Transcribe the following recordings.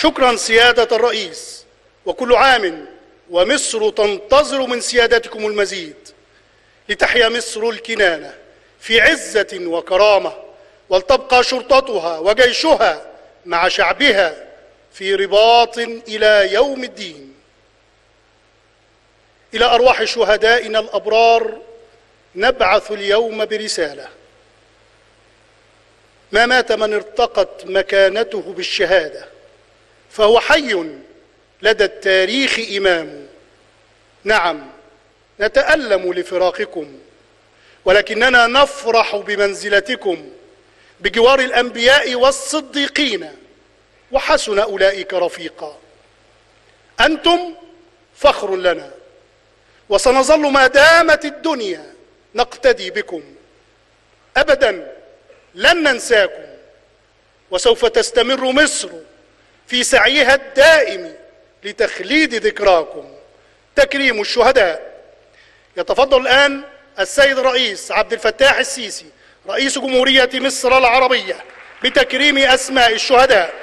شكرا سيادة الرئيس وكل عام ومصر تنتظر من سيادتكم المزيد لتحيا مصر الكنانة في عزة وكرامة ولتبقى شرطتها وجيشها مع شعبها في رباط إلى يوم الدين إلى أرواح شهدائنا الأبرار نبعث اليوم برسالة ما مات من ارتقت مكانته بالشهادة فهو حي لدى التاريخ إمام نعم نتألم لفراقكم ولكننا نفرح بمنزلتكم بجوار الأنبياء والصديقين وحسن أولئك رفيقا أنتم فخر لنا وسنظل ما دامت الدنيا نقتدي بكم أبدا لن ننساكم وسوف تستمر مصر في سعيها الدائم لتخليد ذكراكم تكريم الشهداء يتفضل الآن السيد الرئيس عبد الفتاح السيسي رئيس جمهورية مصر العربية بتكريم أسماء الشهداء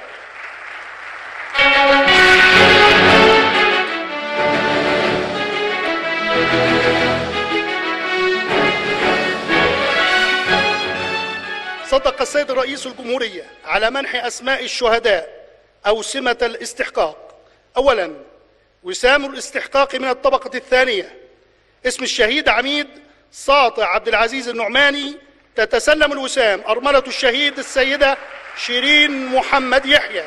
صدق السيد رئيس الجمهورية على منح أسماء الشهداء أوسمة الاستحقاق أولا وسام الاستحقاق من الطبقة الثانية اسم الشهيد عميد ساطع عبد العزيز النعماني تتسلم الوسام أرملة الشهيد السيدة شيرين محمد يحيى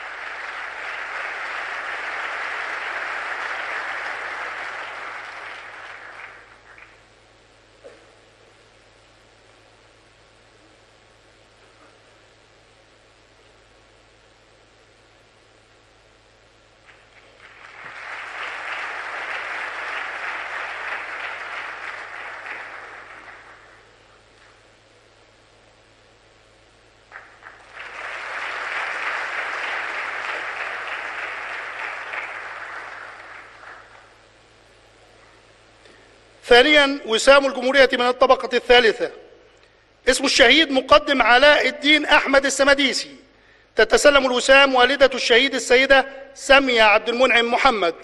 ثانيا وسام الجمهورية من الطبقة الثالثة اسم الشهيد مقدم علاء الدين أحمد السمديسي تتسلم الوسام والدة الشهيد السيدة سامية عبد المنعم محمد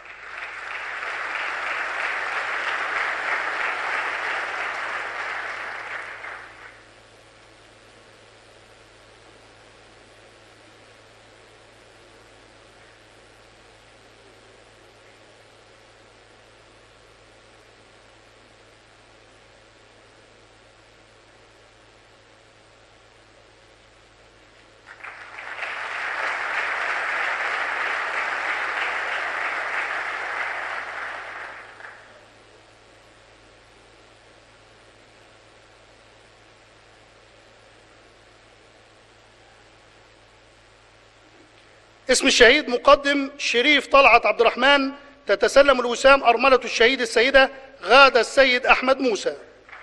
اسم الشهيد مقدم شريف طلعت عبد الرحمن تتسلم الوسام أرملة الشهيد السيدة غادة السيد أحمد موسى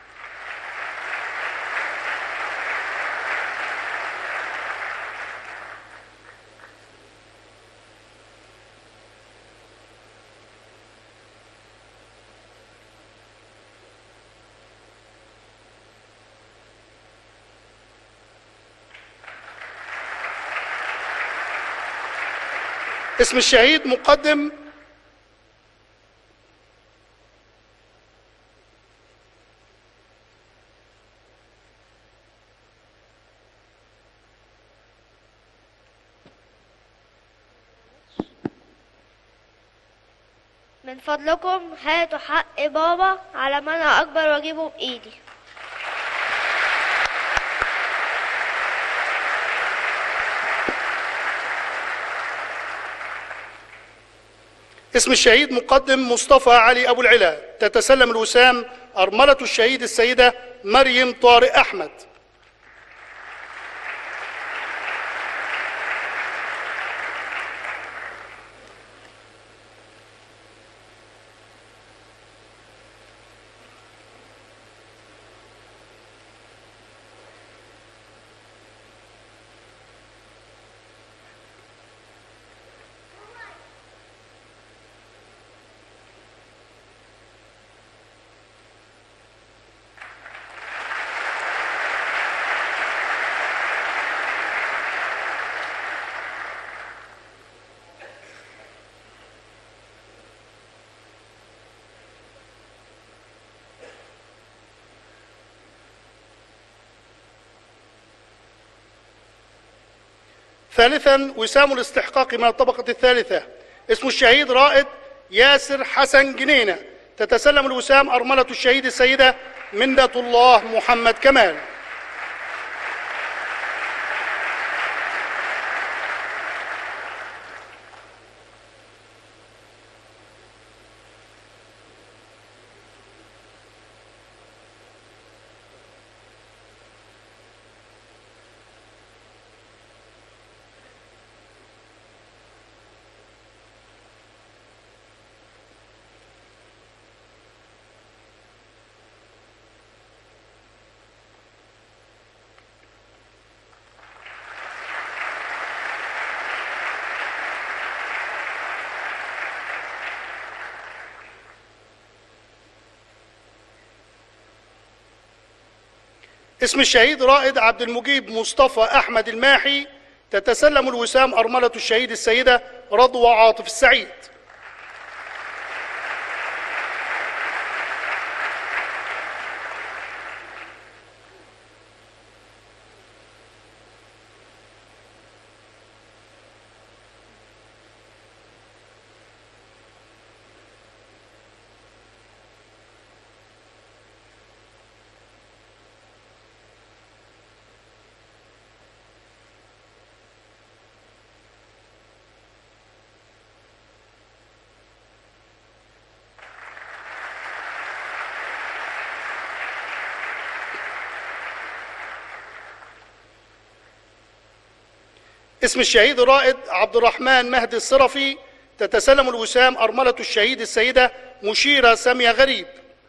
اسم الشهيد مقدم من فضلكم هاتوا حق بابا على ما انا اكبر واجيبه بايدي اسم الشهيد مقدم مصطفى علي أبو العلا تتسلم الوسام أرملة الشهيد السيدة مريم طارق أحمد ثالثا وسام الاستحقاق من الطبقة الثالثة اسم الشهيد رائد ياسر حسن جنينة تتسلم الوسام أرملة الشهيد السيدة منة الله محمد كمال اسم الشهيد رائد عبد المجيب مصطفى أحمد الماحي تتسلم الوسام أرملة الشهيد السيدة رضوى عاطف السعيد اسم الشهيد الرائد عبد الرحمن مهدي الصرفي تتسلم الوسام أرملة الشهيد السيدة مشيرة سامية غريب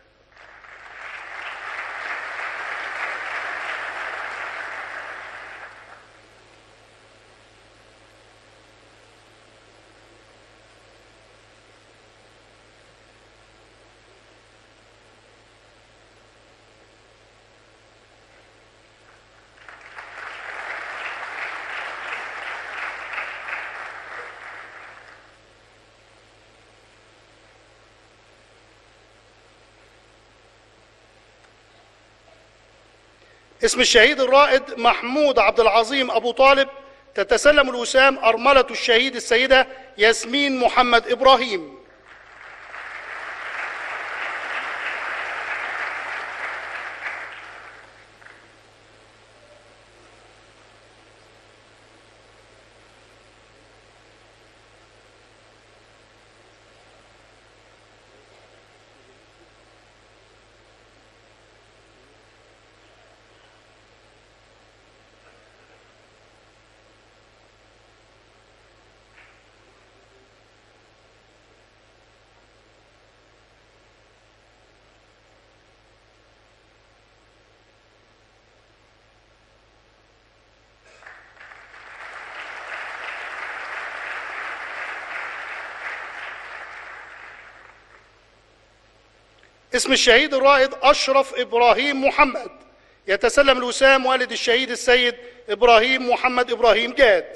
اسم الشهيد الرائد محمود عبد العظيم أبو طالب تتسلم الوسام أرملة الشهيد السيدة ياسمين محمد إبراهيم اسم الشهيد الرائد أشرف إبراهيم محمد يتسلم الوسام والد الشهيد السيد إبراهيم محمد إبراهيم جاد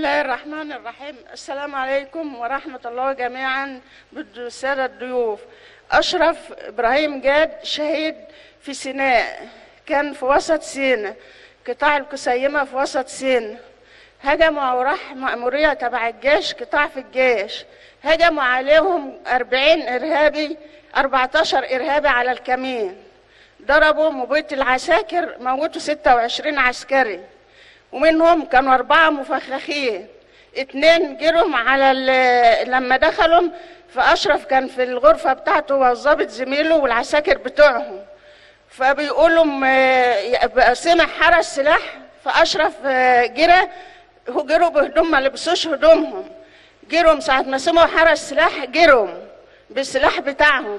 الله الرحمن الرحيم السلام عليكم ورحمة الله جميعا بالسادة الضيوف أشرف إبراهيم جاد شهيد في سيناء كان في وسط سيناء قطاع القسيمة في وسط سيناء هجموا وراح مأمورية تبع الجيش قطاع في الجيش هجموا عليهم أربعين إرهابي أربعتاشر إرهابي على الكمين ضربوا مبيت العساكر موتوا ستة وعشرين عسكري ومنهم كانوا أربعة مفخخين اتنين جرهم على ال- لما دخلوا فأشرف كان في الغرفة بتاعته والظابط زميله والعساكر بتوعهم فبيقولوا م- سمع حرس سلاح فأشرف آه، جرى هو جروا بهدوم ما لبسوش هدومهم جروا ساعة ما سمعوا حرس سلاح جروا بالسلاح بتاعهم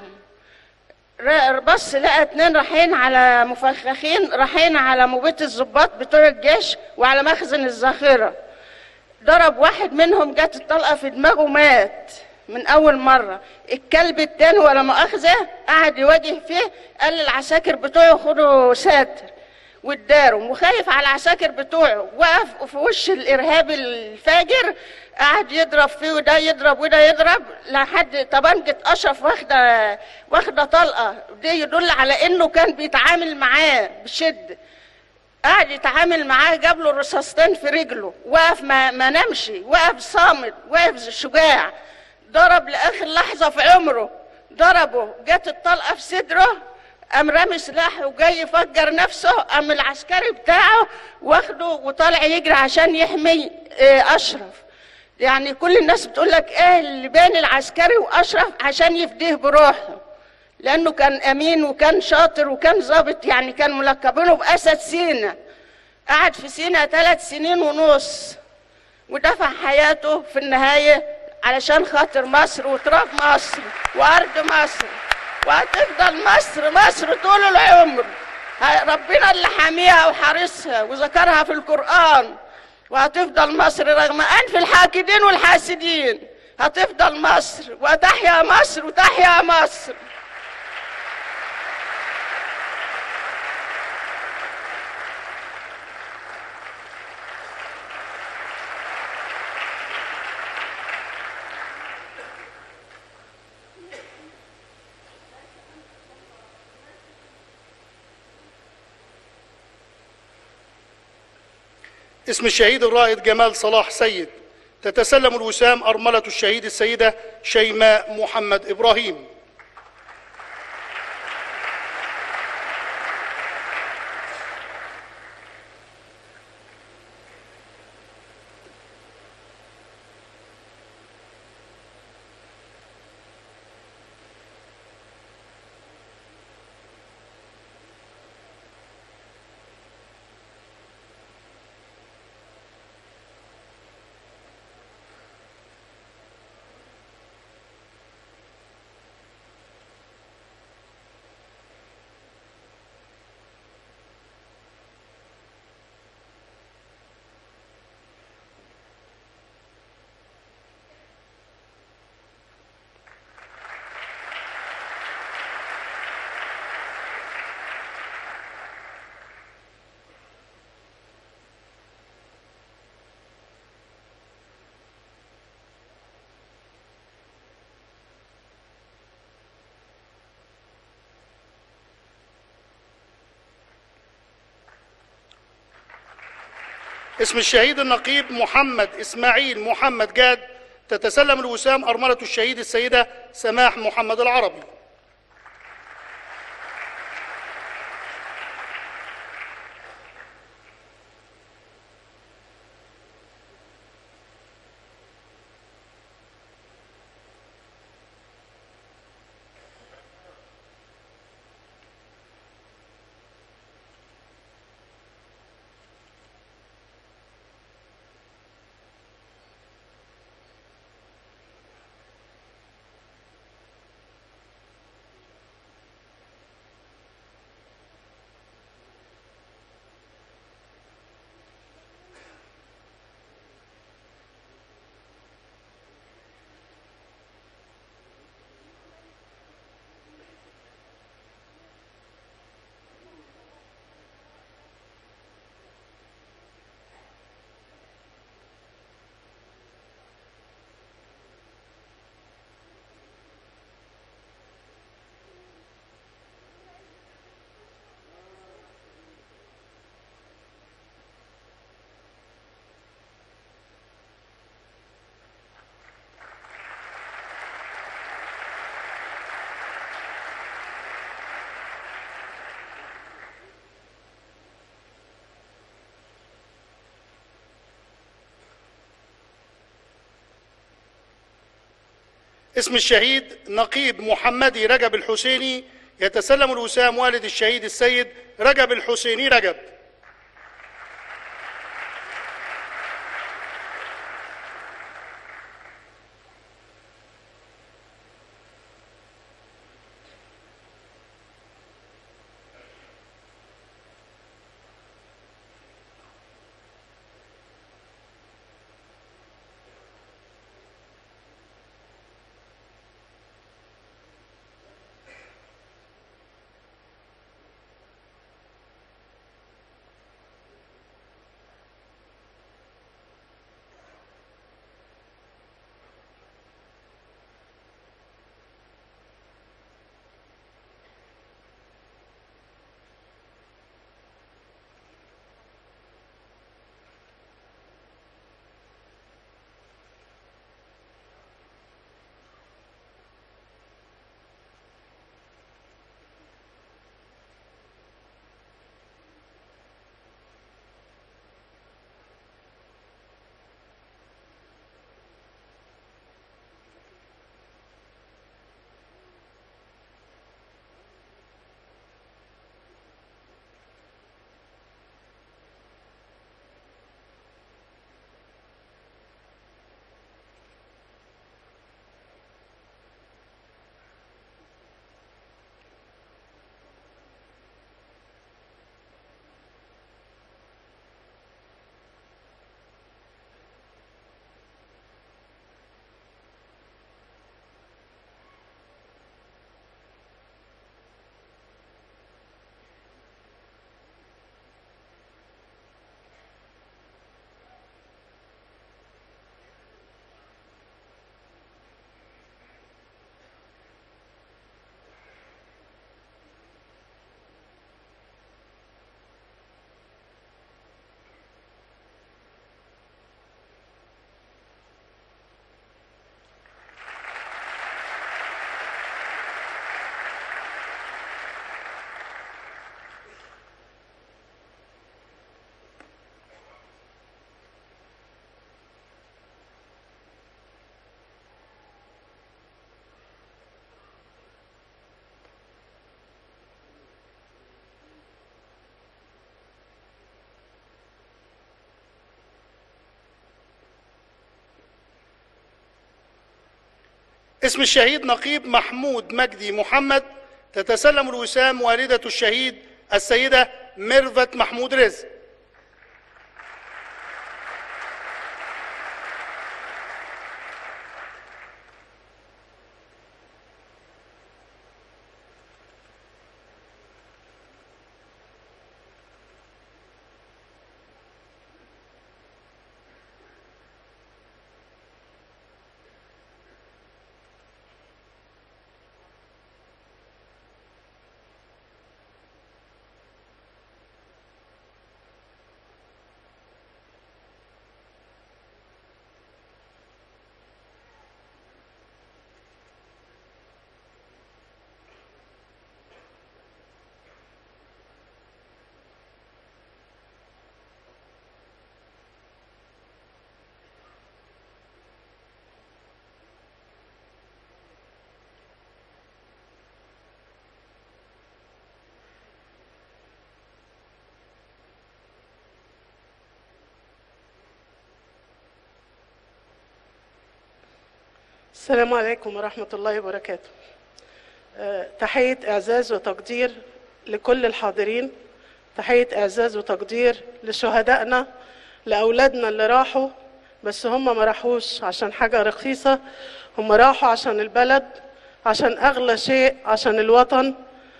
ر- بص لقى اتنين رايحين على مفخخين رايحين على مبيت الضباط بتوع الجيش وعلى مخزن الذخيره ضرب واحد منهم جت الطلقه في دماغه مات من اول مره الكلب التاني ولا مؤاخذه قعد يواجه فيه قال للعساكر بتوعه خدوا ساتر وادارهم وخايف على العساكر بتوعه وقف في وش الارهابي الفاجر قعد يضرب فيه وده يضرب وده يضرب لحد طبنجة اشرف واخده واخده طلقه دي يدل على انه كان بيتعامل معاه بشده قعد يتعامل معاه جاب له رصاصتين في رجله وقف ما, ما نمشي وقف صامت وقف شجاع ضرب لاخر لحظه في عمره ضربه جت الطلقه في صدره قام رامي سلاحه وجاي يفجر نفسه قام العسكري بتاعه واخده وطالع يجري عشان يحمي آه، اشرف يعني كل الناس بتقول لك ايه اللي بين العسكري واشرف عشان يفديه بروحه لانه كان امين وكان شاطر وكان ظابط يعني كان ملقبينه باسد سينا قعد في سينا ثلاث سنين ونص ودفع حياته في النهايه علشان خاطر مصر وتراب مصر وارض مصر وهتفضل مصر مصر طول العمر ه- ربنا اللي حاميها وحارسها وذكرها في القران وهتفضل مصر رغم انف الحاقدين والحاسدين هتفضل مصر وتحيا مصر وتحيا مصر اسم الشهيد الرائد جمال صلاح سيد تتسلم الوسام أرملة الشهيد السيدة شيماء محمد إبراهيم اسم الشهيد النقيب محمد إسماعيل محمد جاد تتسلم الوسام أرملة الشهيد السيدة سماح محمد العربي اسم الشهيد نقيب محمدي رجب الحسيني يتسلم الوسام والد الشهيد السيد رجب الحسيني رجب اسم الشهيد نقيب محمود مجدي محمد تتسلم الوسام والدة الشهيد السيدة ميرفت محمود رزق السلام عليكم ورحمة الله وبركاته آه، تحية إعزاز وتقدير لكل الحاضرين تحية إعزاز وتقدير لشهدائنا لأولادنا اللي راحوا بس هم ما راحوش عشان حاجة رخيصة هم راحوا عشان البلد عشان أغلى شيء عشان الوطن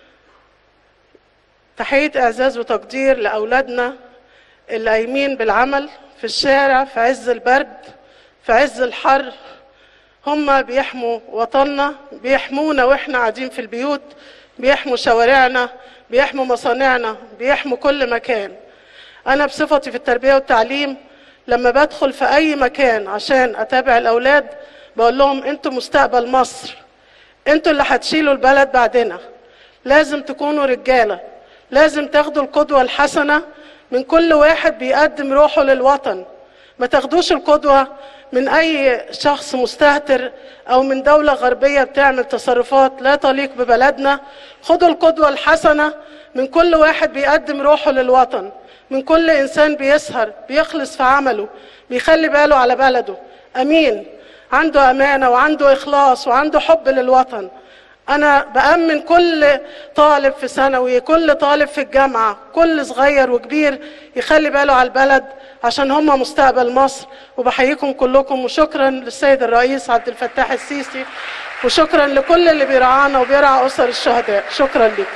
تحية إعزاز وتقدير لأولادنا اللي قايمين بالعمل في الشارع في عز البرد في عز الحر هم بيحموا وطننا بيحمونا واحنا قاعدين في البيوت بيحموا شوارعنا بيحموا مصانعنا بيحموا كل مكان انا بصفتي في التربيه والتعليم لما بدخل في اي مكان عشان اتابع الاولاد بقول لهم انتوا مستقبل مصر انتوا اللي هتشيلوا البلد بعدنا لازم تكونوا رجاله لازم تاخدوا القدوه الحسنه من كل واحد بيقدم روحه للوطن ما تاخدوش القدوة من أي شخص مستهتر أو من دولة غربية بتعمل تصرفات لا تليق ببلدنا خدوا القدوة الحسنة من كل واحد بيقدم روحه للوطن من كل إنسان بيسهر بيخلص في عمله بيخلي باله على بلده أمين عنده أمانة وعنده إخلاص وعنده حب للوطن أنا بأمن كل طالب في ثانوي كل طالب في الجامعة كل صغير وكبير يخلي باله على البلد عشان هم مستقبل مصر وبحييكم كلكم وشكرا للسيد الرئيس عبد الفتاح السيسي وشكرا لكل اللي بيرعانا وبيرعى أسر الشهداء شكرا لكم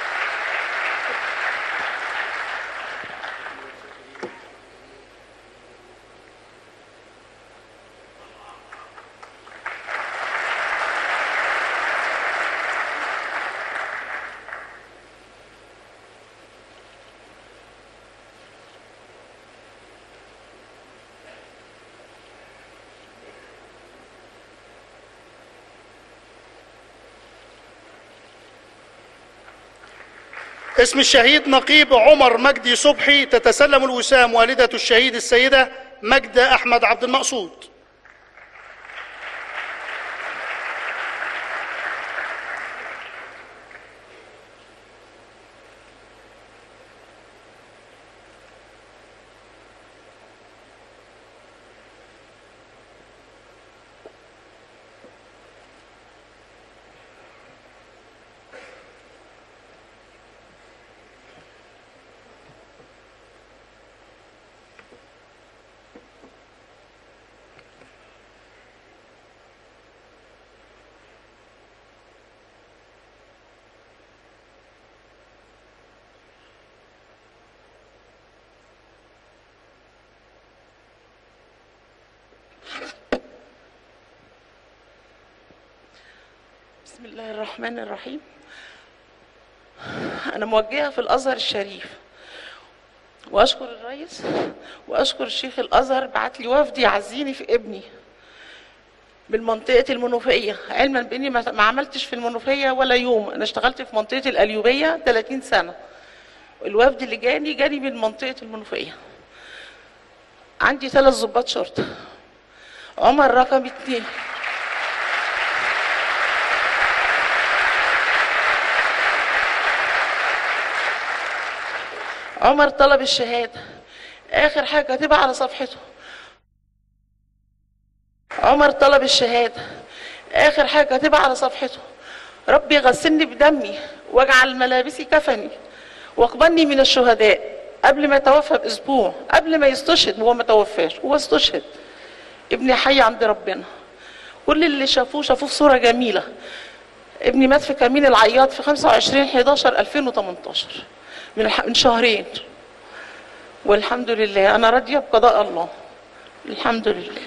اسم الشهيد نقيب عمر مجدي صبحي تتسلم الوسام والدة الشهيد السيدة مجدة أحمد عبد المقصود بسم الله الرحمن الرحيم أنا موجهة في الأزهر الشريف وأشكر الرئيس وأشكر الشيخ الأزهر بعت لي وفد يعزيني في ابني من منطقة المنوفية علما بإني ما ما عملتش في المنوفية ولا يوم أنا اشتغلت في منطقة القليوبية 30 سنة الوفد اللي جاني جاني من منطقة المنوفية عندي ثلاث ضباط شرطة عمر رقم اتنين عمر طلب الشهادة آخر حاجة هتبقى على صفحته عمر طلب الشهادة آخر حاجة هتبقى على صفحته ربي غسلني بدمي واجعل ملابسي كفني واقبلني من الشهداء قبل ما يتوفى بأسبوع قبل ما يستشهد هو ما توفاش هو استشهد ابني حي عند ربنا كل اللي شافوه شافوه في صورة جميلة ابني مات في كمين العياط في 25 11 2018 من الح- من شهرين والحمد لله انا راضيه بقضاء الله الحمد لله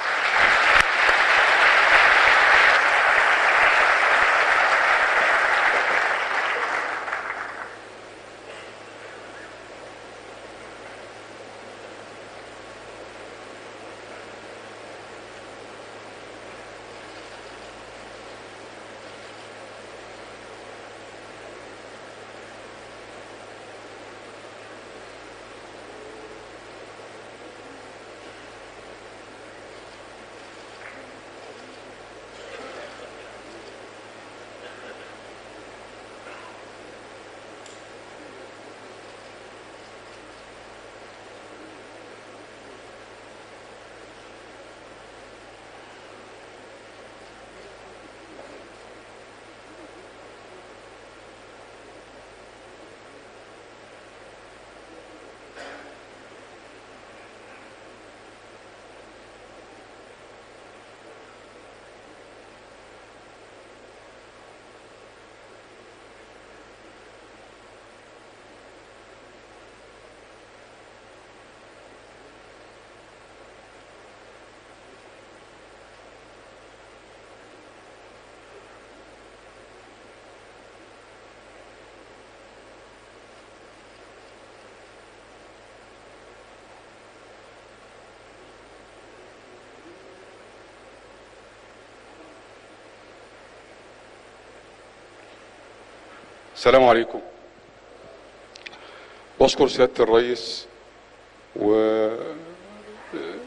السلام عليكم بشكر سيادة الرئيس و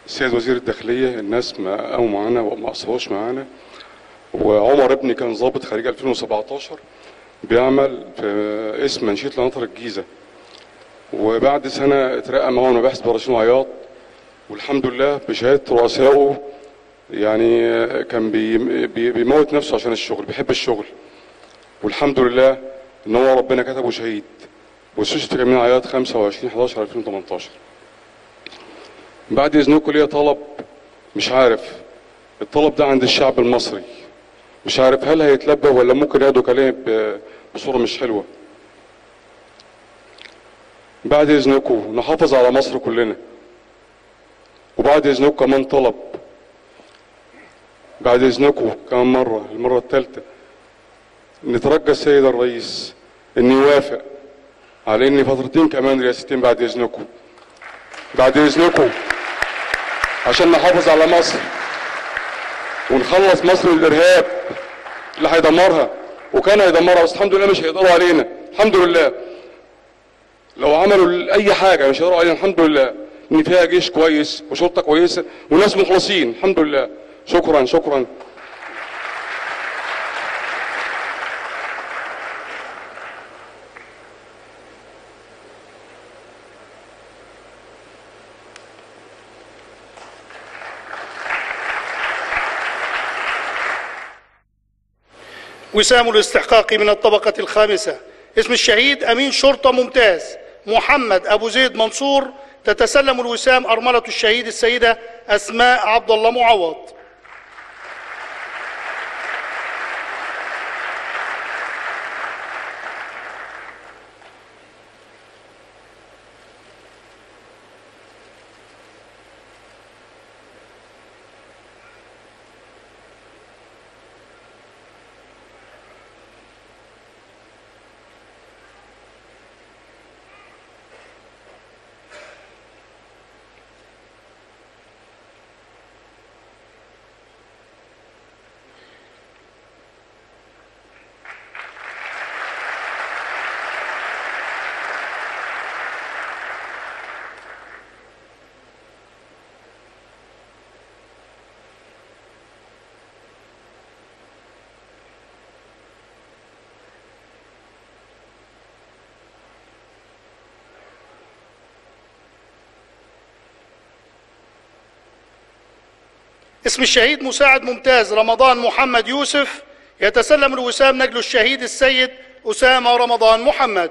السيد وزير الداخلية الناس ما قاموا معانا وما قصروش معانا وعمر ابني كان ضابط خريج 2017 بيعمل في اسم منشية لنطر الجيزة وبعد سنة اترقى معاه مباحث براشين وعياط والحمد لله بشهادة رؤسائه يعني كان بي بي بيموت نفسه عشان الشغل بيحب الشغل والحمد لله ان هو ربنا كتبه شهيد واستشهد في كمين عياط 25 11 2018 بعد اذنكم ليا طلب مش عارف الطلب ده عند الشعب المصري مش عارف هل هيتلبى ولا ممكن ياخدوا كلامي ب- بصوره مش حلوه بعد اذنكم نحافظ على مصر كلنا وبعد اذنكم كمان طلب بعد اذنكم كمان مره المره الثالثه نترجى السيد الرئيس ان يوافق على ان فترتين كمان رئاستين بعد اذنكم بعد اذنكم عشان نحافظ على مصر ونخلص مصر من الارهاب اللي هيدمرها وكان هيدمرها بس الحمد لله مش هيقدروا علينا الحمد لله لو عملوا اي حاجه مش هيقدروا علينا الحمد لله ان فيها جيش كويس وشرطه كويسه وناس مخلصين الحمد لله شكرا شكرا وسام الاستحقاق من الطبقة الخامسة اسم الشهيد أمين شرطة ممتاز محمد أبو زيد منصور تتسلم الوسام أرملة الشهيد السيدة أسماء عبد الله معوض اسم الشهيد مساعد ممتاز رمضان محمد يوسف يتسلم الوسام نجل الشهيد السيد أسامة رمضان محمد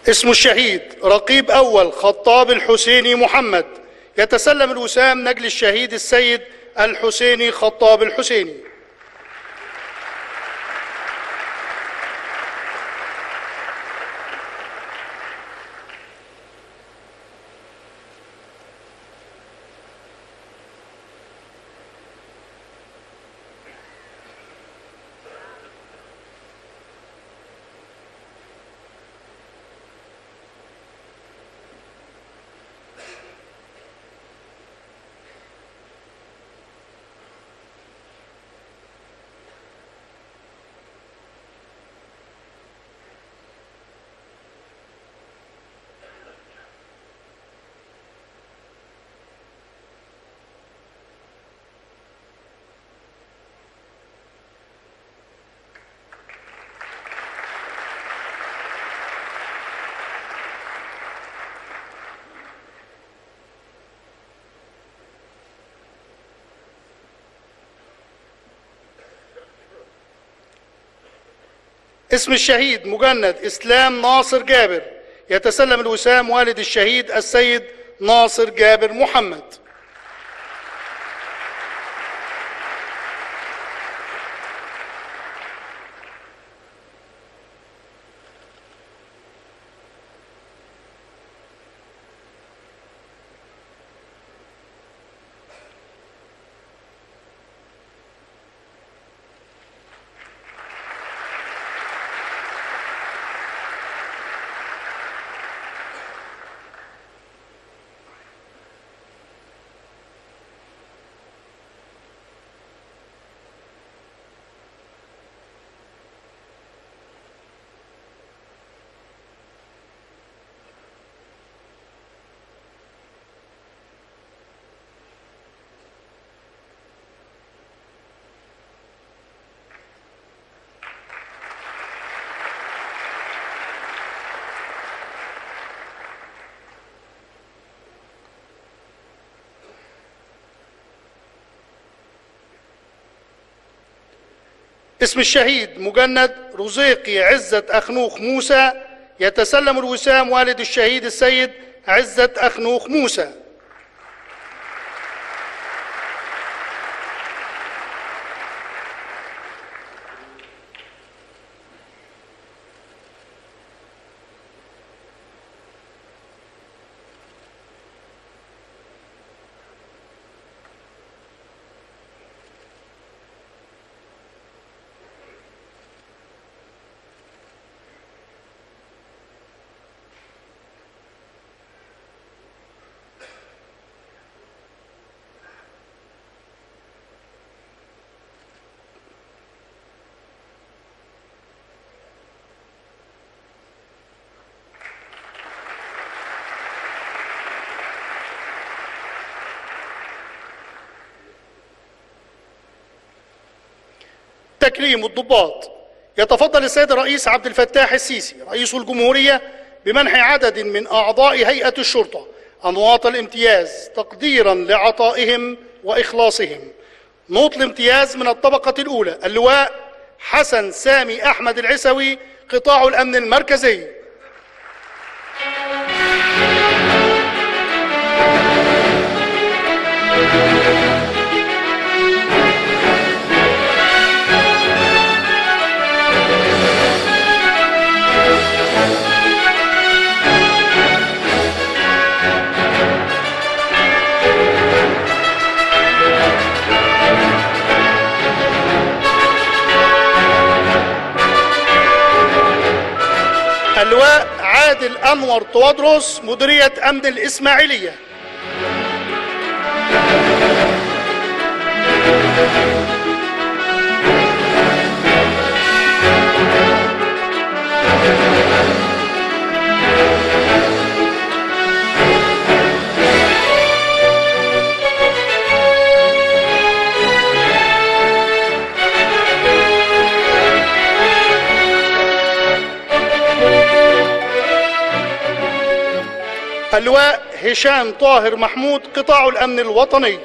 اسم الشهيد رقيب أول خطاب الحسيني محمد يتسلم الوسام نجل الشهيد السيد الحسيني خطاب الحسيني اسم الشهيد مجند إسلام ناصر جابر يتسلم الوسام والد الشهيد السيد ناصر جابر محمد اسم الشهيد مجند رزيقي عزة أخنوخ موسى يتسلم الوسام والد الشهيد السيد عزة أخنوخ موسى تكريم الضباط يتفضل السيد الرئيس عبد الفتاح السيسي رئيس الجمهورية بمنح عدد من أعضاء هيئة الشرطة أنواط الامتياز تقديرا لعطائهم وإخلاصهم نوط الامتياز من الطبقة الأولى اللواء حسن سامي أحمد العسوي قطاع الأمن المركزي اللواء عادل أنور طوادرس مديرية أمن الإسماعيلية اللواء هشام طاهر محمود قطاع الأمن الوطني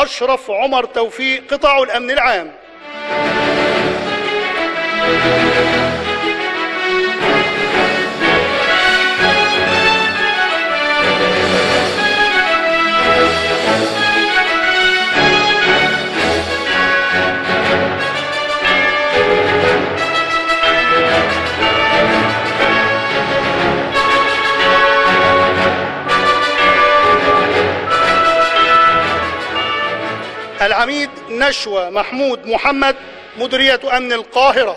أشرف عمر توفيق قطاع الأمن العام العميد نشوى محمود محمد مديرية أمن القاهرة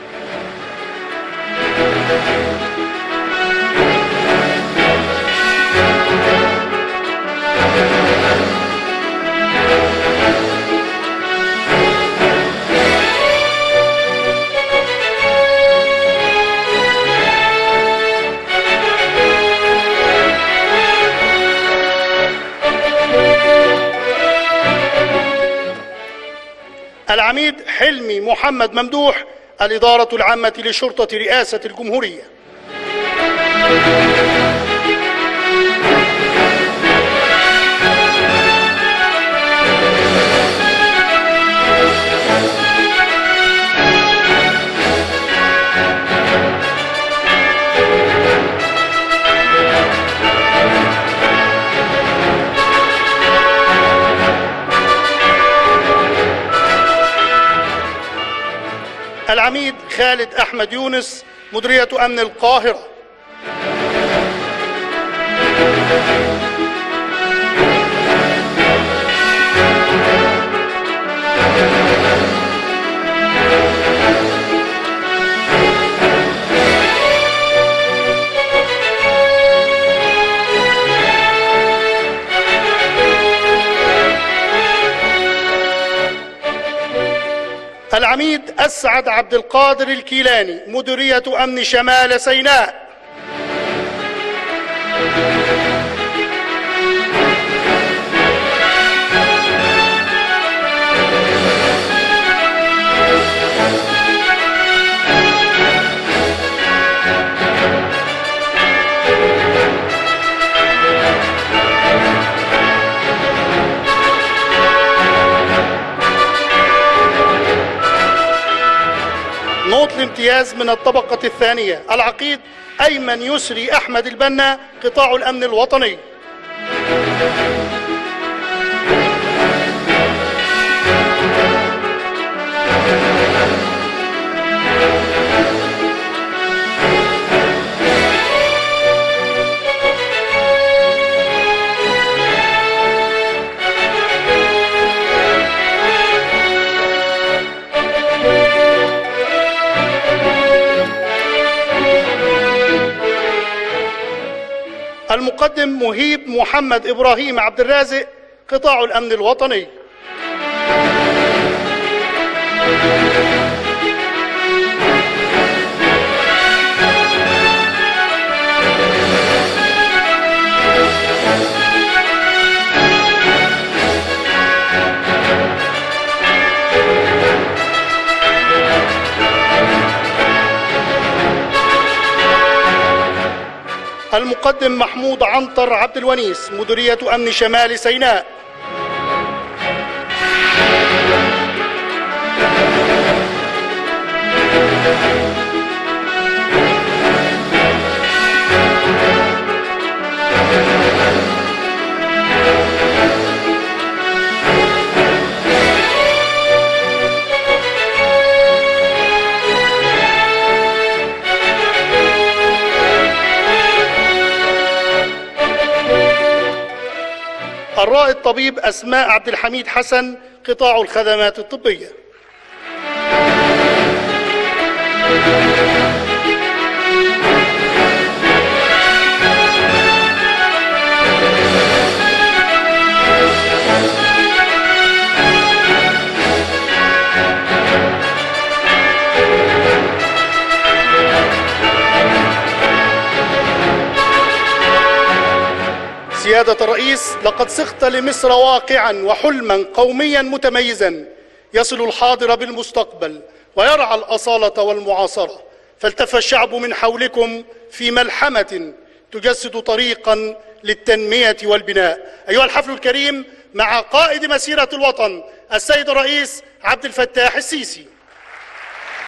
العميد حلمي محمد ممدوح الإدارة العامة لشرطة رئاسة الجمهورية العميد خالد أحمد يونس مديرية أمن القاهرة العميد أسعد عبد القادر الكيلاني مديرية أمن شمال سيناء نوط الامتياز من الطبقة الثانية العقيد أيمن يسري أحمد البنا قطاع الأمن الوطني المقدم مهيب محمد إبراهيم عبد الرازق قطاع الأمن الوطني المقدم محمود عنتر عبد الونيس مديرية أمن شمال سيناء الرائد طبيب أسماء عبد الحميد حسن قطاع الخدمات الطبية سيادة الرئيس لقد صغت لمصر واقعا وحلما قوميا متميزا يصل الحاضر بالمستقبل ويرعى الأصالة والمعاصرة فالتف الشعب من حولكم في ملحمة تجسد طريقا للتنمية والبناء أيها الحفل الكريم مع قائد مسيرة الوطن السيد الرئيس عبد الفتاح السيسي